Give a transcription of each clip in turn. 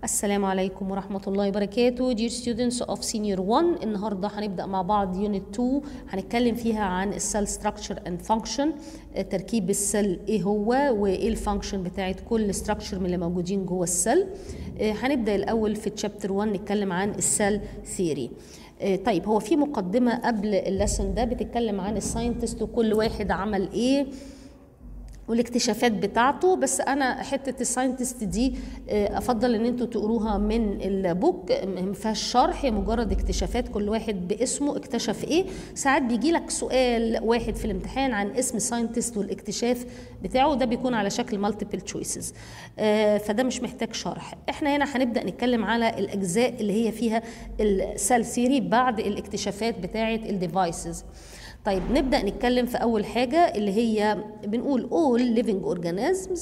السلام عليكم ورحمة الله وبركاته Dear students of senior 1 النهاردة هنبدأ مع بعض unit 2 هنتكلم فيها عن السيل structure and function آه، تركيب السيل ايه هو وايه الفانكشن بتاعت كل structure من اللي موجودين جوه السيل آه، هنبدأ الأول في chapter 1 نتكلم عن السيل ثيوري طيب هو في مقدمة قبل اللسن ده بتتكلم عن الساينتست وكل واحد عمل ايه والاكتشافات بتاعته بس انا حته الساينتست دي آه، افضل ان انتوا تقروها من البوك ما فيهاش شرح هي مجرد اكتشافات كل واحد باسمه اكتشف ايه ساعات بيجي لك سؤال واحد في الامتحان عن اسم ساينتست والاكتشاف بتاعه ده بيكون على شكل مالتيبل تشويسز فده مش محتاج شرح احنا هنا هنبدا نتكلم على الاجزاء اللي هي فيها السيل ثيوري بعد الاكتشافات بتاعه الديفايسز طيب نبدأ نتكلم في أول حاجة اللي هي بنقول all living organisms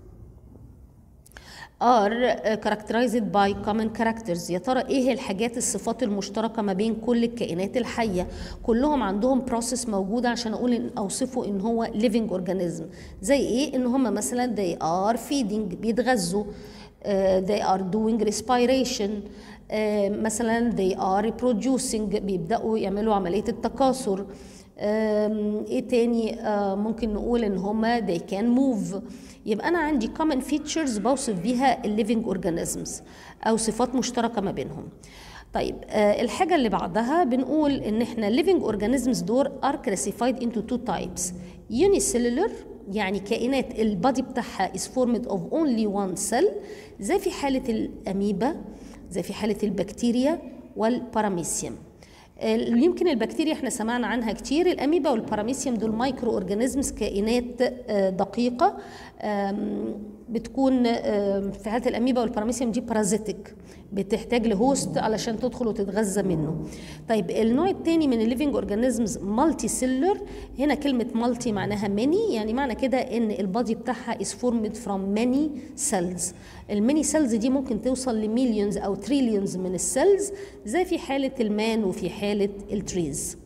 are characterized by common characters يا ترى ايه الحاجات الصفات المشتركه ما بين كل الكائنات الحيه كلهم عندهم بروسيس موجوده عشان اقول ان اوصفه ان هو living organism زي ايه ان هم مثلا they are feeding بيتغذوا uh, they are doing respiration uh, مثلا they are reproducing بيبداوا يعملوا عمليه التكاثر آم، ايه تاني آه، ممكن نقول ان هما they can move يبقى انا عندي common features بوصف بيها الليفينج organisms او صفات مشتركه ما بينهم طيب آه الحاجة اللي بعدها بنقول إن إحنا living organisms دول are classified into two types unicellular يعني كائنات البادي بتاعها is formed of only one cell زي في حالة الأميبا زي في حالة البكتيريا والباراميسيوم يمكن البكتيريا احنا سمعنا عنها كتير الاميبا والباراميسيوم دول مايكرو اورجانيزمز كائنات آه، دقيقه آم، بتكون آم، في حاله الاميبا والباراميسيوم دي بارازيتك بتحتاج لهوست علشان تدخل وتتغذى منه طيب النوع الثاني من الليفينج اورجانيزمز مالتي سيلر هنا كلمه مالتي معناها ماني يعني معنى كده ان البادي بتاعها is formed from many cells الماني سيلز دي ممكن توصل لمليونز او تريليونز من السيلز زي في حاله المان وفي حاله التريز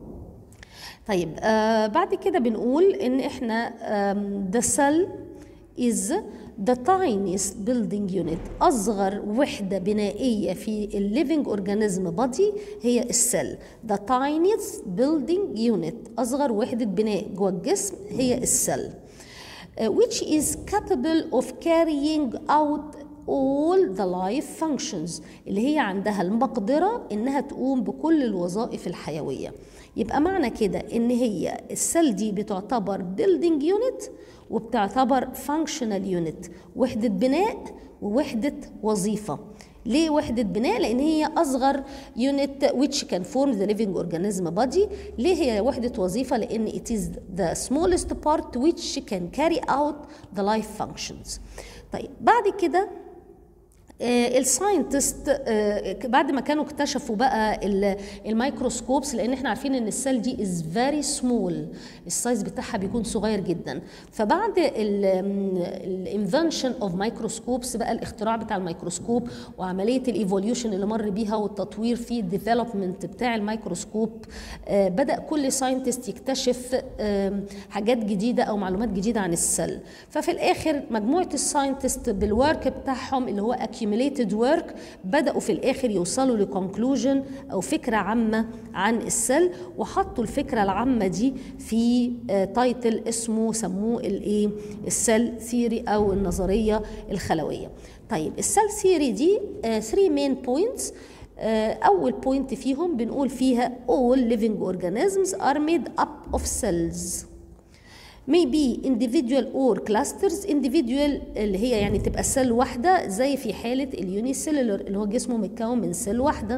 طيب آه بعد كده بنقول ان احنا آم، the cell is the tiniest building unit أصغر وحدة بنائية في الليفينج اورجانيزم بادي هي السيل the tiniest building unit أصغر وحدة بناء جوه الجسم هي السيل uh, which is capable of carrying out all the life functions اللي هي عندها المقدرة إنها تقوم بكل الوظائف الحيوية يبقى معنى كده إن هي السيل دي بتعتبر building unit وبتعتبر functional unit وحدة بناء ووحدة وظيفة ليه وحدة بناء؟ لأن هي أصغر unit which can form the living organism body ليه هي وحدة وظيفة؟ لأن it is the smallest part which can carry out the life functions طيب بعد كده آه، الساينتست آه، بعد ما كانوا اكتشفوا بقى ال- الميكروسكوبس لان احنا عارفين ان السيل دي از فيري سمول السايز بتاعها بيكون صغير جدا فبعد الانفنشن اوف مايكروسكوبس بقى الاختراع بتاع الميكروسكوب وعمليه الايفوليوشن اللي مر بيها والتطوير في الديفلوبمنت بتاع الميكروسكوب آه، بدا كل ساينتست يكتشف آم، حاجات جديده او معلومات جديده عن السيل ففي الاخر مجموعه الساينتست بالورك بتاعهم اللي هو accumulated work بداوا في الاخر يوصلوا لكونكلوجن او فكره عامه عن السيل وحطوا الفكره العامه دي في تايتل اسمه سموه الايه السيل ثيوري او النظريه الخلويه طيب السيل ثيوري دي 3 مين بوينتس اول بوينت فيهم بنقول فيها all living organisms are made up of cells may be individual or clusters individual اللي هي يعني تبقى سيل واحدة زي في حالة اليوني سيلولر اللي هو جسمه متكون من سيل واحدة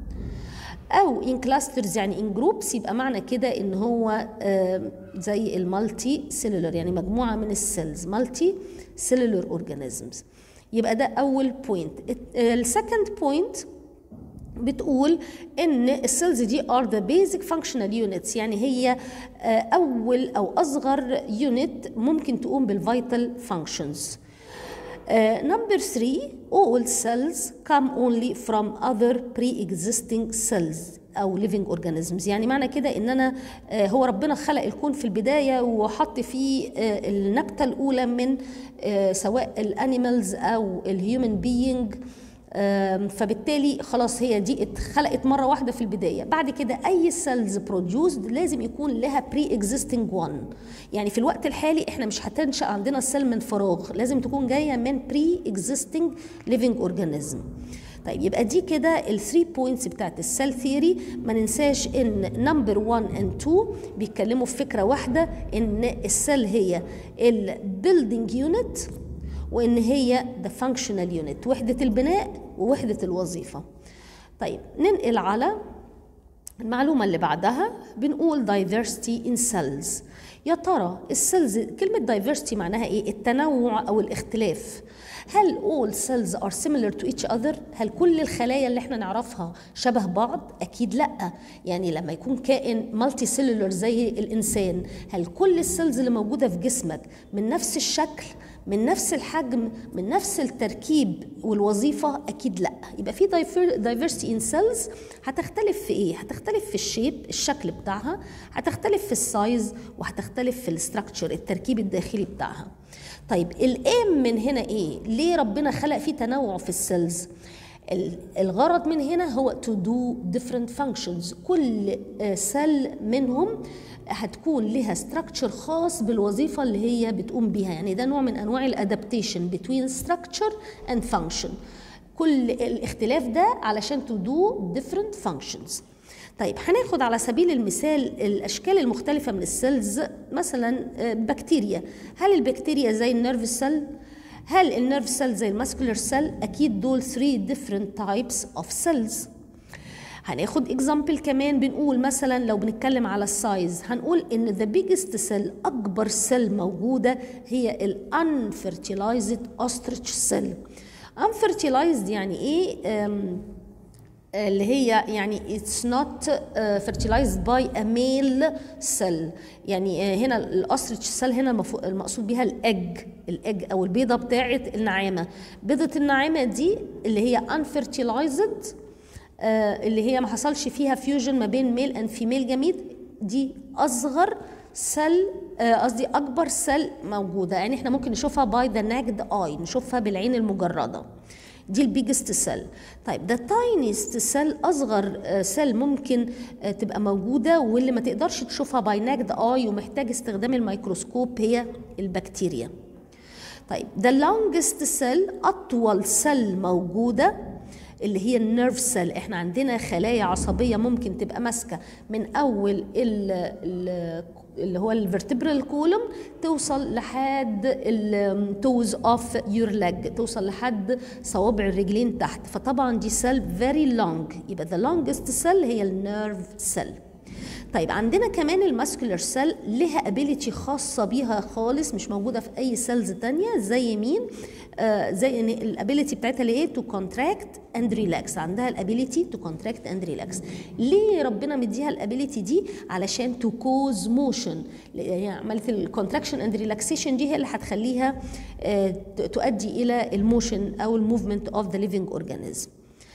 أو in clusters يعني in groups يبقى معنى كده إن هو آه، زي المالتي سيلولر يعني مجموعة من السيلز مالتي سيلولر اورجانيزمز يبقى ده أول بوينت السكند بوينت بتقول ان السيلز دي are the basic functional units يعني هي آه، اول او اصغر يونت ممكن تقوم بالفيتال functions نمبر 3 all cells come only from other pre-existing cells او living organisms يعني معنى كده ان انا آه، هو ربنا خلق الكون في البدايه وحط فيه آه، النبته الاولى من آه، سواء الانيمالز او الهيومن بينج آم، فبالتالي خلاص هي دي اتخلقت مره واحده في البدايه بعد كده اي سيلز بروديوسد لازم يكون لها بري اكزيستنج وان يعني في الوقت الحالي احنا مش هتنشا عندنا السيل من فراغ لازم تكون جايه من بري اكزيستنج ليفنج اورجانيزم طيب يبقى دي كده الثري بوينتس بتاعت السيل ثيوري ما ننساش ان نمبر 1 اند 2 بيتكلموا في فكره واحده ان السيل هي البيلدينج يونت وان هي ذا فانكشنال يونت وحده البناء ووحده الوظيفه طيب ننقل على المعلومة اللي بعدها بنقول diversity in cells يا ترى السيلز كلمة diversity معناها ايه؟ التنوع أو الاختلاف هل all cells are similar to each other؟ هل كل الخلايا اللي احنا نعرفها شبه بعض؟ أكيد لأ يعني لما يكون كائن مالتي سيلولر زي الإنسان هل كل السيلز اللي موجودة في جسمك من نفس الشكل؟ من نفس الحجم من نفس التركيب والوظيفة أكيد لا يبقى في diversity in cells هتختلف في إيه؟ هتختلف في الشيب الشكل بتاعها هتختلف في السايز وهتختلف في الستراكشر التركيب الداخلي بتاعها طيب الايم من هنا ايه ليه ربنا خلق فيه تنوع في السيلز ال- الغرض من هنا هو to do different functions كل سيل منهم هتكون لها structure خاص بالوظيفة اللي هي بتقوم بيها يعني ده نوع من أنواع الادابتيشن between structure and function كل الاختلاف ده علشان to do different functions طيب هناخد على سبيل المثال الاشكال المختلفه من السيلز مثلا آه، بكتيريا هل البكتيريا زي النيرف سيل هل النيرف سيل زي الماسكولار سيل اكيد دول 3 different types of cells هناخد اكزامبل كمان بنقول مثلا لو بنتكلم على السايز هنقول ان ذا بيجست سيل اكبر سيل موجوده هي الانفيرتيلايزد اوستريتش سيل unfertilized يعني ايه أم اللي هي يعني it's not uh, fertilized by a male cell يعني uh, هنا الاسترتش سيل هنا المفو- المقصود بيها الاج الاج او البيضه بتاعه النعامه بيضه النعامه دي اللي هي unfertilized uh, اللي هي ما حصلش فيها فيوجن ما بين ميل اند فيميل جميد دي اصغر سيل آه، قصدي اكبر سيل موجوده يعني احنا ممكن نشوفها باي ذا ناكد اي نشوفها بالعين المجرده دي البيجست سيل طيب ده تاينيست سيل اصغر سيل ممكن آه، تبقى موجوده واللي ما تقدرش تشوفها باي ناكد اي ومحتاج استخدام الميكروسكوب هي البكتيريا طيب ده لونجست سيل اطول سيل موجوده اللي هي النيرف سيل احنا عندنا خلايا عصبيه ممكن تبقى ماسكه من اول ال ال اللي هو الفرتبرال كولوم توصل لحد التوز اوف يور ليج توصل لحد صوابع الرجلين تحت فطبعا دي سيل فيري لونج يبقى ذا لونجست سيل هي النيرف سيل طيب عندنا كمان الماسكولار سيل لها ابيليتي خاصه بيها خالص مش موجوده في اي سيلز تانية زي مين آه زي ان الابيليتي بتاعتها اللي ايه تو كونتراكت اند ريلاكس عندها الابيليتي تو كونتراكت اند ريلاكس ليه ربنا مديها الابيليتي دي علشان تو كوز موشن يعني عمليه الكونتراكشن اند ريلاكسيشن دي هي اللي هتخليها آه تؤدي الى الموشن او الموفمنت اوف ذا ليفنج اورجانيزم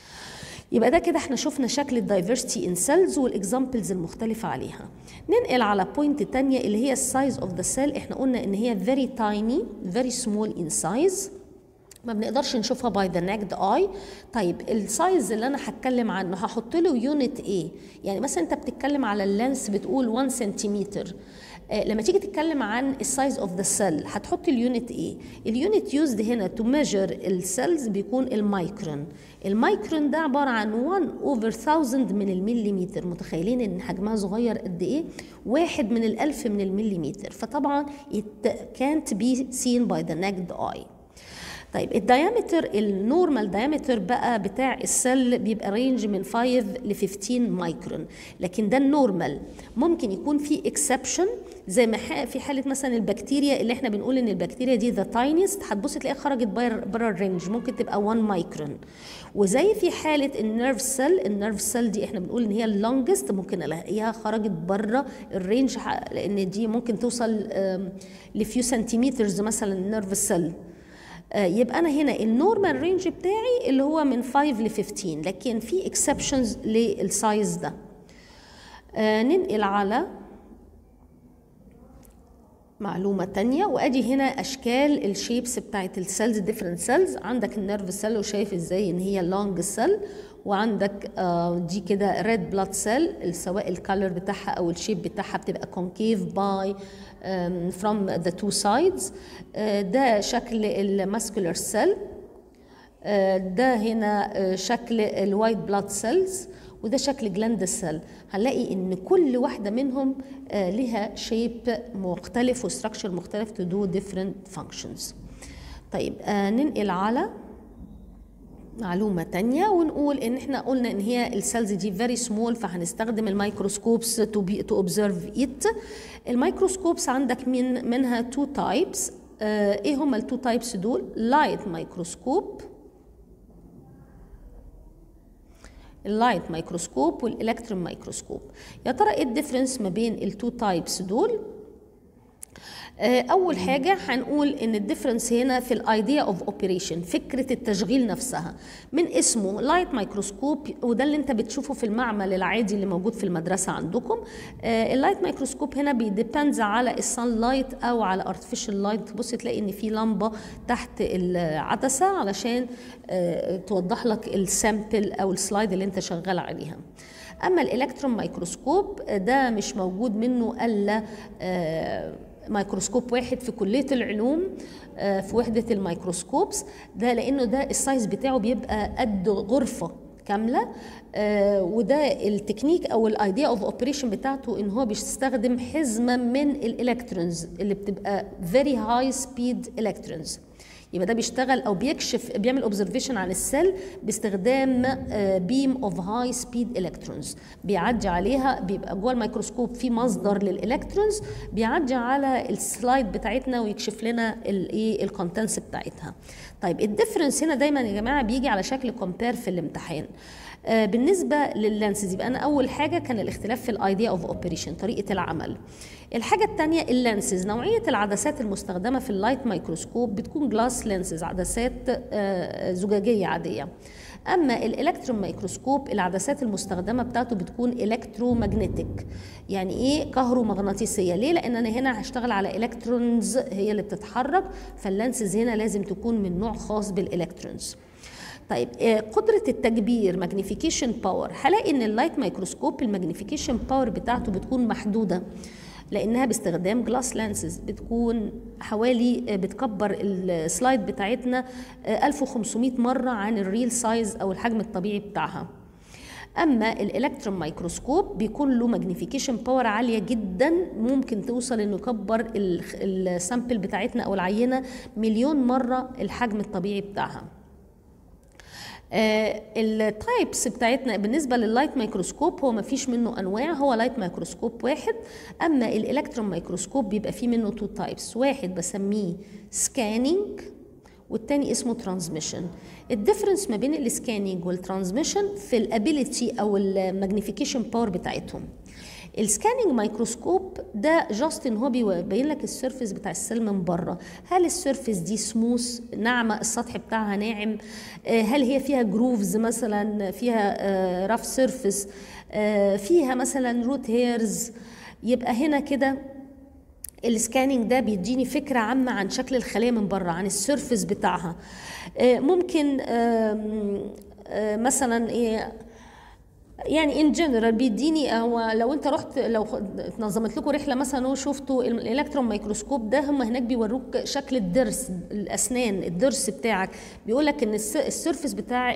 يبقى ده كده احنا شفنا شكل الدايفرستي ان سيلز والاكزامبلز المختلفة عليها ننقل على بوينت تانية اللي هي السايز اوف ذا سيل احنا قلنا ان هي very tiny very small in size ما بنقدرش نشوفها باي ذا ناكد اي طيب السايز اللي انا هتكلم عنه هحط له يونت ايه يعني مثلا انت بتتكلم على اللانس بتقول 1 سنتيمتر آه، لما تيجي تتكلم عن السايز اوف ذا سيل هتحط اليونت ايه اليونت يوزد هنا تو ميجر السيلز بيكون المايكرون المايكرون ده عباره عن 1 اوفر 1000 من المليمتر متخيلين ان حجمها صغير قد ايه واحد من الالف من المليمتر فطبعا it can't be seen by the naked eye طيب الديامتر النورمال ديامتر بقى بتاع السل بيبقى رينج من 5 ل 15 مايكرون لكن ده النورمال ممكن يكون في اكسبشن زي ما ح- في حاله مثلا البكتيريا اللي احنا بنقول ان البكتيريا دي ذا تاينست هتبص تلاقيها خرجت بره الرينج ممكن تبقى 1 مايكرون وزي في حاله النيرف سيل النيرف سيل دي احنا بنقول ان هي اللونجست ممكن الاقيها خرجت بره الرينج ح- لان دي ممكن توصل آم، لفيو سنتيمترز مثلا النيرف سيل آه، يبقى انا هنا النورمال رينج بتاعي اللي هو من 5 ل 15 لكن في اكسبشنز للسايز ده آه، ننقل على معلومة تانية وادي هنا اشكال الشيبس بتاعت السيلز ديفرنت سيلز عندك النيرف سيل وشايف ازاي ان هي لونج سيل وعندك آه، دي كده ريد بلاد سيل سواء الكالر بتاعها او الشيب بتاعها بتبقى كونكيف باي فروم ذا تو سايدز ده شكل الماسكولار سيل ده هنا آه، شكل الوايت بلاد سيلز وده شكل جلاند سيل هنلاقي ان كل واحده منهم آه، لها شيب مختلف وستراكشر مختلف to do different functions طيب آه، ننقل على معلومة تانية ونقول ان احنا قلنا ان هي السيلز دي فيري سمول فهنستخدم الميكروسكوبس تو بي تو اوبزرف ات الميكروسكوبس عندك من منها تو تايبس ايه هما التو تايبس دول لايت مايكروسكوب اللايت مايكروسكوب والالكترون مايكروسكوب يا ترى ايه الديفرنس ما بين التو تايبس دول آه، اول حاجه هنقول ان الديفرنس هنا في الايديا اوف اوبريشن فكره التشغيل نفسها من اسمه لايت مايكروسكوب وده اللي انت بتشوفه في المعمل العادي اللي موجود في المدرسه عندكم آه، اللايت مايكروسكوب هنا بيديبندز على السان لايت او على ارتفيشال لايت تبص تلاقي ان في لمبه تحت العدسه علشان آه، توضح لك السامبل او السلايد اللي انت شغال عليها اما الالكترون مايكروسكوب ده مش موجود منه الا آه، ميكروسكوب واحد في كليه العلوم آه، في وحده الميكروسكوبس ده لانه ده السايز بتاعه بيبقى قد غرفه كامله آه، وده التكنيك او الايديا اوف اوبريشن بتاعته ان هو بيستخدم حزمه من الالكترونز اللي بتبقى فيري هاي سبيد الكترونز يبقى ده بيشتغل او بيكشف بيعمل اوبزرفيشن عن السيل باستخدام بيم اوف هاي سبيد الكترونز بيعدي عليها بيبقى جوه الميكروسكوب في مصدر للالكترونز بيعدي على السلايد بتاعتنا ويكشف لنا الايه الكونتنتس بتاعتها طيب الديفرنس هنا دايما يا جماعه بيجي على شكل كومبير في الامتحان آه، بالنسبه لللانسز يبقى انا اول حاجه كان الاختلاف في الايديا اوف اوبريشن طريقه العمل الحاجه الثانيه اللانسز نوعيه العدسات المستخدمه في اللايت مايكروسكوب بتكون جلاس لانسز عدسات آه، زجاجيه عاديه اما الالكترون مايكروسكوب العدسات المستخدمه بتاعته بتكون الكترومagnetic يعني ايه كهرومغناطيسيه ليه لان انا هنا هشتغل على الكترونز هي اللي بتتحرك فاللانسز هنا لازم تكون من نوع خاص بالالكترونز طيب آه، قدرة التكبير ماجنيفيكيشن باور هلاقي ان اللايت مايكروسكوب الماجنيفيكيشن باور بتاعته بتكون محدودة لانها باستخدام جلاس لانسز بتكون حوالي آه، بتكبر السلايد بتاعتنا آه، 1500 مرة عن الريل سايز او الحجم الطبيعي بتاعها اما الالكترون مايكروسكوب بيكون له ماجنيفيكيشن باور عاليه جدا ممكن توصل انه يكبر السامبل بتاعتنا او العينه مليون مره الحجم الطبيعي بتاعها التايبس بتاعتنا بالنسبه لللايت مايكروسكوب هو ما فيش منه انواع هو لايت مايكروسكوب واحد اما الالكترون مايكروسكوب بيبقى فيه منه تو تايبس واحد بسميه سكاننج والتاني اسمه ترانسميشن الديفرنس ما بين السكاننج والترانسميشن في الابيليتي او الماجنيفيكيشن باور بتاعتهم السكاننج مايكروسكوب ده جاست ان هو بيبين لك السيرفيس بتاع السيل من بره هل السيرفيس دي سموث ناعمه السطح بتاعها ناعم آه، هل هي فيها جروفز مثلا فيها راف سيرفيس فيها مثلا روت هيرز يبقى هنا كده السكاننج ده بيديني فكره عامه عن شكل الخليه من بره عن السيرفيس بتاعها آه، ممكن آم، آه، مثلا ايه يعني ان جنرال بيديني هو لو انت رحت لو اتنظمت لكم رحله مثلا وشفتوا الالكترون مايكروسكوب ده هم هناك بيوروك شكل الضرس الاسنان الضرس بتاعك بيقول لك ان الس- السيرفيس بتاع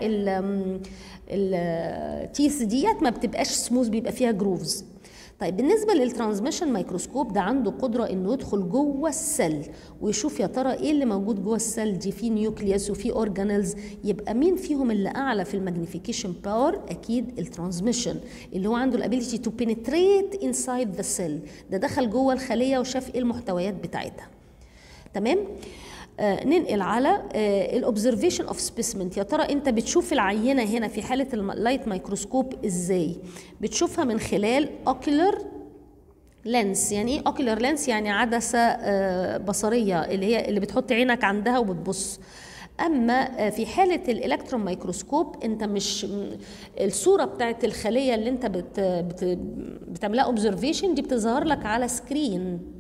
التيث ديت ما بتبقاش سموث بيبقى فيها جروفز طيب بالنسبه للترانسميشن مايكروسكوب ده عنده قدره انه يدخل جوه السيل ويشوف يا ترى ايه اللي موجود جوه السيل دي في نيوكليوس وفي اورجانيلز يبقى مين فيهم اللي اعلى في الماجنيفيكيشن باور اكيد الترانسميشن اللي هو عنده الابيليتي تو بينتريت انسايد ذا سيل ده دخل جوه الخليه وشاف ايه المحتويات بتاعتها تمام آه ننقل على الاوبزرفيشن اوف سبيسمنت يا ترى انت بتشوف العينه هنا في حاله اللايت مايكروسكوب ازاي بتشوفها من خلال اوكيولر لينس يعني ايه اوكيولر لينس يعني عدسه آه بصريه اللي هي اللي بتحط عينك عندها وبتبص اما آه، في حاله الالكترون مايكروسكوب انت مش م- الصوره بتاعت الخليه اللي انت بت بت بتعملها اوبزرفيشن دي بتظهر لك على سكرين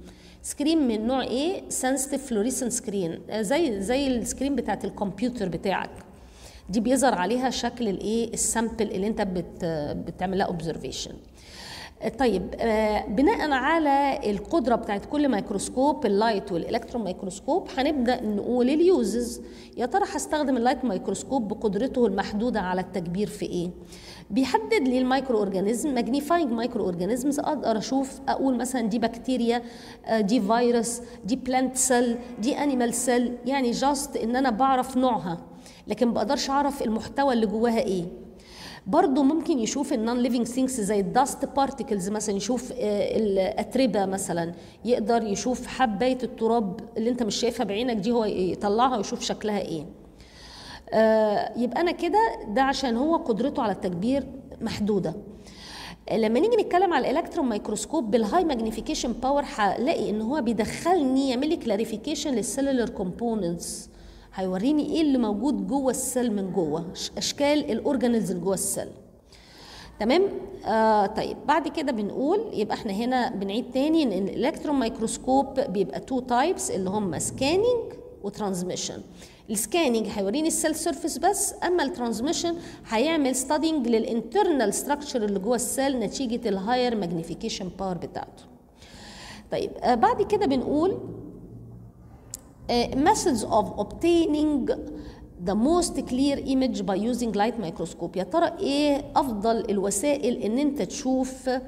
سكرين من نوع ايه سنسيتيف فلوريسنت سكرين زي زي السكرين بتاعت الكمبيوتر بتاعك دي بيظهر عليها شكل الايه السامبل اللي انت بت بتعملها اوبزرفيشن طيب آه، بناء على القدره بتاعت كل ميكروسكوب اللايت والالكترون ميكروسكوب هنبدا نقول اليوزز يا ترى هستخدم اللايت ميكروسكوب بقدرته المحدوده على التكبير في ايه بيحدد لي المايكرو اورجانيزم ماجنيفاينج مايكرو اورجانيزمز اقدر اشوف اقول مثلا دي بكتيريا آه، دي فيروس دي بلانت سيل دي انيمال سيل يعني جاست ان انا بعرف نوعها لكن ما بقدرش اعرف المحتوى اللي جواها ايه برضه ممكن يشوف النون ليفينج ثينكس زي الداست بارتكلز مثلا يشوف آه، الاتربه مثلا يقدر يشوف حبايه التراب اللي انت مش شايفها بعينك دي هو يطلعها ويشوف شكلها ايه آه، يبقى انا كده ده عشان هو قدرته على التكبير محدوده لما نيجي نتكلم على الالكترون ميكروسكوب بالهاي ماجنيفيكيشن باور هلاقي ان هو بيدخلني يعمل لي كلاريفيكيشن للسيلولر كومبوننتس هيوريني ايه اللي موجود جوه السيل من جوه اشكال الاورجانيلز اللي جوه السيل تمام آه طيب بعد كده بنقول يبقى احنا هنا بنعيد تاني ان الالكترون ميكروسكوب بيبقى تو تايبس اللي هم سكاننج وترانسميشن السكاننج هيوريني السيل سيرفيس بس اما الترانسميشن هيعمل ستادينج للانترنال ستراكشر اللي جوه السيل نتيجه الهاير ماجنيفيكيشن باور بتاعته طيب آه بعد كده بنقول uh, methods of obtaining the most clear image by using light microscope يا ترى ايه افضل الوسائل ان انت تشوف uh,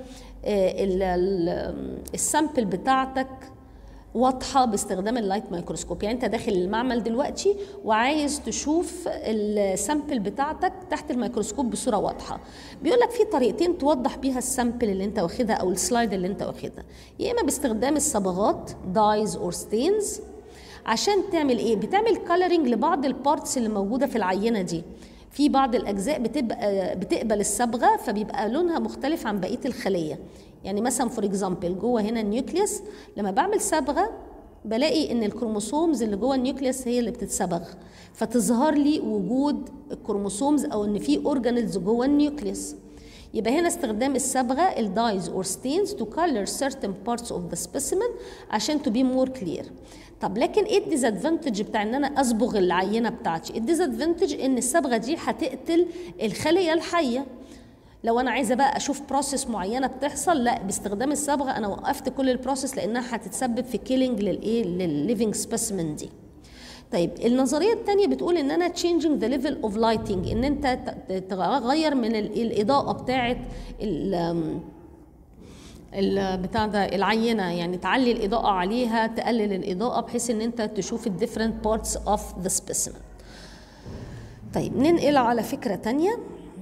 السامبل بتاعتك واضحه باستخدام اللايت مايكروسكوب يعني انت داخل المعمل دلوقتي وعايز تشوف السامبل بتاعتك تحت الميكروسكوب بصوره واضحه بيقول لك في طريقتين توضح بيها السامبل اللي انت واخدها او السلايد اللي انت واخدها يا اما باستخدام الصبغات دايز اور ستينز عشان تعمل ايه بتعمل كالرنج لبعض البارتس اللي موجوده في العينه دي في بعض الاجزاء بتبقى بتقبل الصبغه فبيبقى لونها مختلف عن بقيه الخليه يعني مثلا فور اكزامبل جوه هنا النيوكليوس لما بعمل صبغه بلاقي ان الكروموسومز اللي جوه النيوكليوس هي اللي بتتصبغ فتظهر لي وجود الكروموسومز او ان في اورجانيلز جوه النيوكليوس يبقى هنا استخدام الصبغه الدايز اور ستينز تو color certain parts of the specimen عشان to be more clear طب لكن ايه الديزادفانتج بتاع ان انا اصبغ العينه بتاعتي الديزادفانتج ان الصبغه دي هتقتل الخليه الحيه لو انا عايزه بقى اشوف بروسيس معينه بتحصل لا باستخدام الصبغه انا وقفت كل البروسيس لانها هتتسبب في كيلينج للايه للليفنج سبيسمن دي طيب النظريه الثانيه بتقول ان انا changing the level of lighting ان انت تغير من الاضاءه بتاعه بتاع ده العينه يعني تعلي الاضاءه عليها تقلل الاضاءه بحيث ان انت تشوف الديفرنت بارتس اوف ذا سبيسيمن طيب ننقل على فكره تانية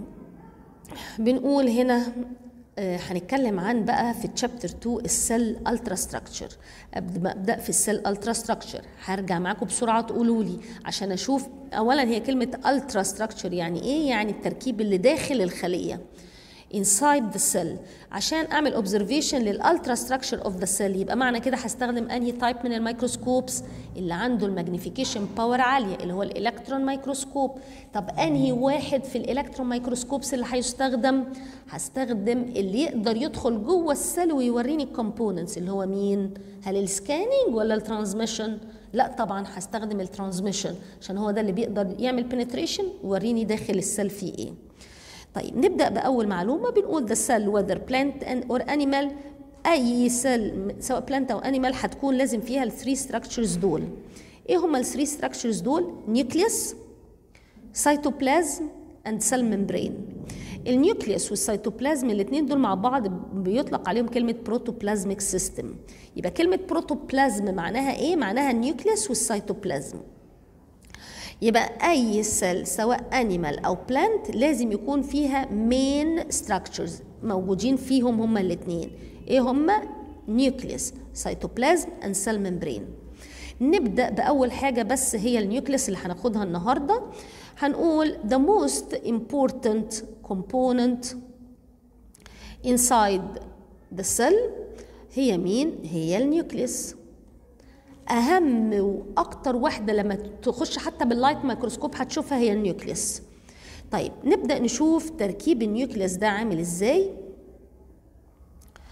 بنقول هنا آه هنتكلم عن بقى في تشابتر 2 السيل الترا ستراكشر قبل ما ابدا في السيل الترا ستراكشر هرجع معاكم بسرعه تقولوا لي عشان اشوف اولا هي كلمه الترا ستراكشر يعني ايه يعني التركيب اللي داخل الخليه inside the cell عشان اعمل observation للالترا structure of the cell يبقى معنى كده هستخدم انهي تايب من الميكروسكوبس اللي عنده الماجنيفيكيشن باور عاليه اللي هو الالكترون ميكروسكوب طب انهي واحد في الالكترون ميكروسكوبس اللي هيستخدم هستخدم اللي يقدر يدخل جوه السيل ويوريني الكومبوننتس اللي هو مين هل السكاننج ولا الترانسميشن لا طبعا هستخدم الترانسميشن عشان هو ده اللي بيقدر يعمل penetration ويوريني داخل السيل فيه ايه طيب نبدا باول معلومه بنقول the cell whether plant and or animal اي سيل سواء بلانت او انيمال هتكون لازم فيها الثري ستراكشرز دول ايه هما الثري ستراكشرز دول نيوكليوس سيتوبلازم اند سيل ممبرين النيوكليوس والسيتوبلازم الاثنين دول مع بعض بيطلق عليهم كلمه بروتوبلازميك سيستم يبقى كلمه بروتوبلازم معناها ايه معناها النيوكليوس والسيتوبلازم يبقى اي سيل سواء انيمال او بلانت لازم يكون فيها مين ستراكشرز موجودين فيهم هما الاثنين ايه هما نيوكليس سيتوبلازم اند سيل ممبرين نبدا باول حاجه بس هي النيوكليس اللي هناخدها النهارده هنقول the most important component inside the cell هي مين هي النيوكليس اهم واكتر واحده لما تخش حتى باللايت ميكروسكوب هتشوفها هي النيوكليس طيب نبدا نشوف تركيب النيوكليس ده عامل ازاي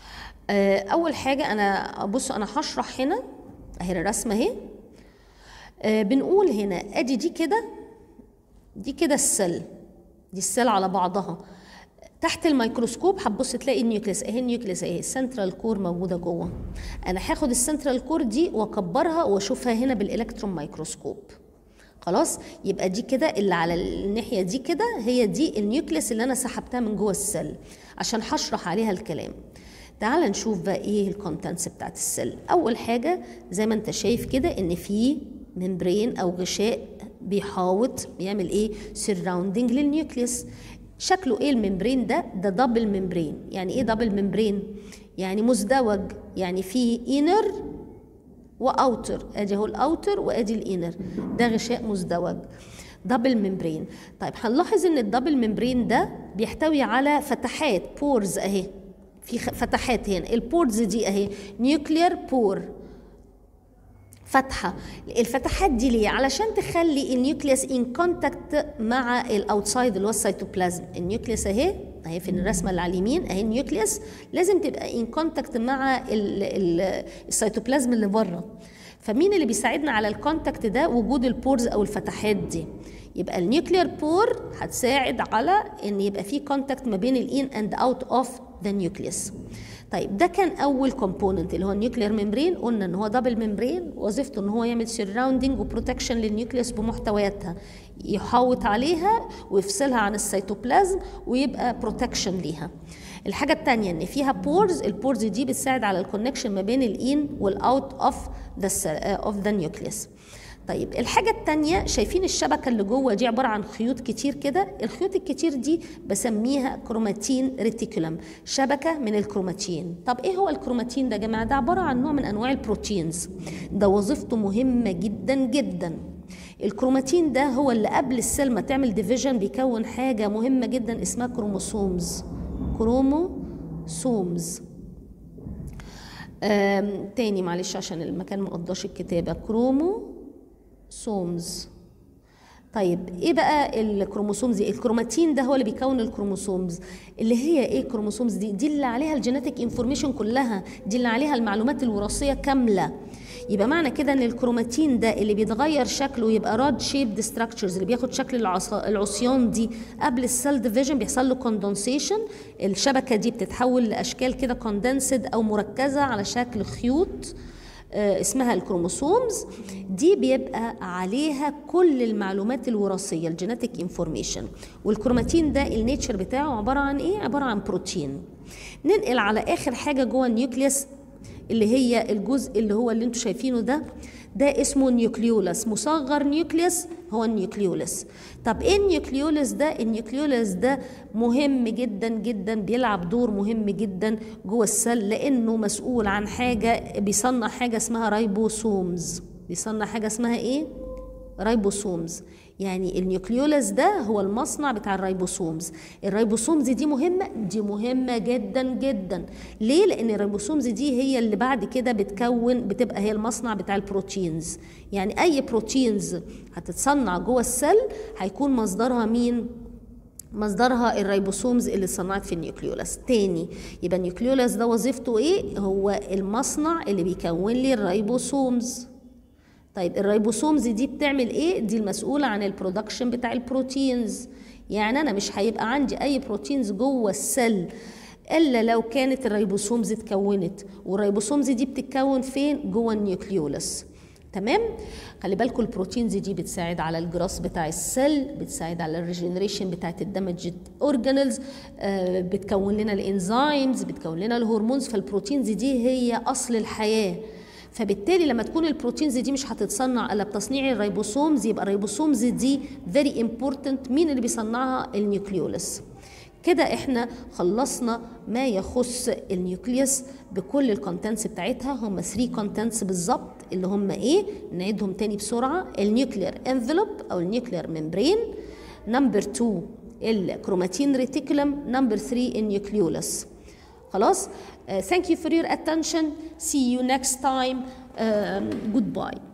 آه، اول حاجه انا بصوا انا هشرح هنا اهي الرسمه اهي آه، بنقول هنا ادي دي كده دي كده السل دي السل على بعضها تحت الميكروسكوب هتبص تلاقي النيوكليس اهي النيوكليس اهي السنترال كور موجوده جوه انا هاخد السنترال كور دي واكبرها واشوفها هنا بالالكترون ميكروسكوب خلاص يبقى دي كده اللي على الناحيه دي كده هي دي النيوكليس اللي انا سحبتها من جوه السل عشان هشرح عليها الكلام تعال نشوف بقى ايه الكونتنتس بتاعت السل اول حاجه زي ما انت شايف كده ان في ممبرين او غشاء بيحاوط بيعمل ايه سراوندنج للنيوكليس شكله ايه الممبرين ده ده دبل ممبرين يعني ايه دبل ممبرين يعني مزدوج يعني فيه انر واوتر ادي اهو الاوتر وادي الانر ده غشاء مزدوج دبل ممبرين طيب هنلاحظ ان الدبل ممبرين ده بيحتوي على فتحات بورز اهي في خ- فتحات هنا البورز دي اهي نيوكلير بور فتحه الفتحات دي ليه علشان تخلي النيوكليوس ان كونتاكت مع الاوتسايد اللي هو السيتوبلازم النيوكليوس اهي اهي في الرسمه اللي على اليمين اهي النيوكليوس لازم تبقى ان كونتاكت مع ال- ال- السيتوبلازم اللي بره فمين اللي بيساعدنا على الكونتاكت ده وجود البورز او الفتحات دي يبقى النيوكلير بور هتساعد على ان يبقى في كونتاكت ما بين الان اند اوت اوف ذا نيوكليوس طيب ده كان اول كومبوننت اللي هو النيوكلير ممبرين قلنا ان هو دبل ممبرين وظيفته ان هو يعمل سراوندنج وبروتكشن للنيوكليوس بمحتوياتها يحوط عليها ويفصلها عن السيتوبلازم ويبقى بروتكشن ليها الحاجه الثانيه ان فيها بورز البورز دي بتساعد على الكونكشن ما بين الان والاوت اوف ذا اوف ذا نيوكليوس طيب الحاجة التانية شايفين الشبكة اللي جوه دي عبارة عن خيوط كتير كده الخيوط الكتير دي بسميها كروماتين ريتيكولم شبكة من الكروماتين طب ايه هو الكروماتين ده يا جماعة ده عبارة عن نوع من انواع البروتينز ده وظيفته مهمة جدا جدا الكروماتين ده هو اللي قبل السيل ما تعمل ديفيجن بيكون حاجة مهمة جدا اسمها كروموسومز كروموسومز آم، تاني معلش عشان المكان مقضاش الكتابة كرومو سومز طيب ايه بقى الكروموسومز دي الكروماتين ده هو اللي بيكون الكروموسومز اللي هي ايه الكروموسومز دي دي اللي عليها الجينيتك انفورميشن كلها دي اللي عليها المعلومات الوراثيه كامله يبقى معنى كده ان الكروماتين ده اللي بيتغير شكله يبقى راد شيبد ستراكشرز اللي بياخد شكل العص- العصيان دي قبل السيل ديفيجن بيحصل له كوندنسيشن الشبكه دي بتتحول لاشكال كده كوندنسد او مركزه على شكل خيوط آه، اسمها الكروموسومز دي بيبقى عليها كل المعلومات الوراثيه الجينيتك انفورميشن والكروماتين ده النيتشر بتاعه عباره عن ايه عباره عن بروتين ننقل على اخر حاجه جوه النيوكليوس اللي هي الجزء اللي هو اللي انتم شايفينه ده ده اسمه نيوكليولس مصغر نيوكليوس هو النيوكليولس طب ايه النيوكليولس ده النيوكليولس ده مهم جدا جدا بيلعب دور مهم جدا جوه السل لانه مسؤول عن حاجه بيصنع حاجه اسمها رايبوسومز بيصنع حاجه اسمها ايه رايبوسومز يعني النيوكليولس ده هو المصنع بتاع الرايبوسومز الرايبوسومز دي مهمة دي مهمة جدا جدا ليه لأن الرايبوسومز دي هي اللي بعد كده بتكون بتبقى هي المصنع بتاع البروتينز يعني أي بروتينز هتتصنع جوه السل هيكون مصدرها مين مصدرها الريبوسومز اللي صنعت في النيوكليولس تاني يبقى النيوكليولس ده وظيفته ايه هو المصنع اللي بيكون لي الريبوسومز طيب الريبوسومز دي بتعمل ايه دي المسؤوله عن البرودكشن بتاع البروتينز يعني انا مش هيبقى عندي اي بروتينز جوه السل الا لو كانت الريبوسومز اتكونت والريبوسومز دي بتتكون فين جوه النيوكليولس تمام خلي بالكم البروتينز دي بتساعد على الجراس بتاع السيل بتساعد على الريجنريشن بتاعت الدمجد اورجانيلز آه بتكون لنا الانزيمز بتكون لنا الهرمونز فالبروتينز دي هي اصل الحياه فبالتالي لما تكون البروتينز دي مش هتتصنع الا بتصنيع الريبوسومز يبقى الريبوسومز دي فيري امبورتنت مين اللي بيصنعها النيوكليولس كده احنا خلصنا ما يخص النيوكليوس بكل الكونتنتس بتاعتها هم 3 كونتنتس بالظبط اللي هم ايه نعيدهم تاني بسرعه النيوكلير انفلوب او النيوكلير ممبرين نمبر 2 الكروماتين ريتيكولم نمبر 3 النيوكليولس خلاص uh, thank you for your attention see you next time um, goodbye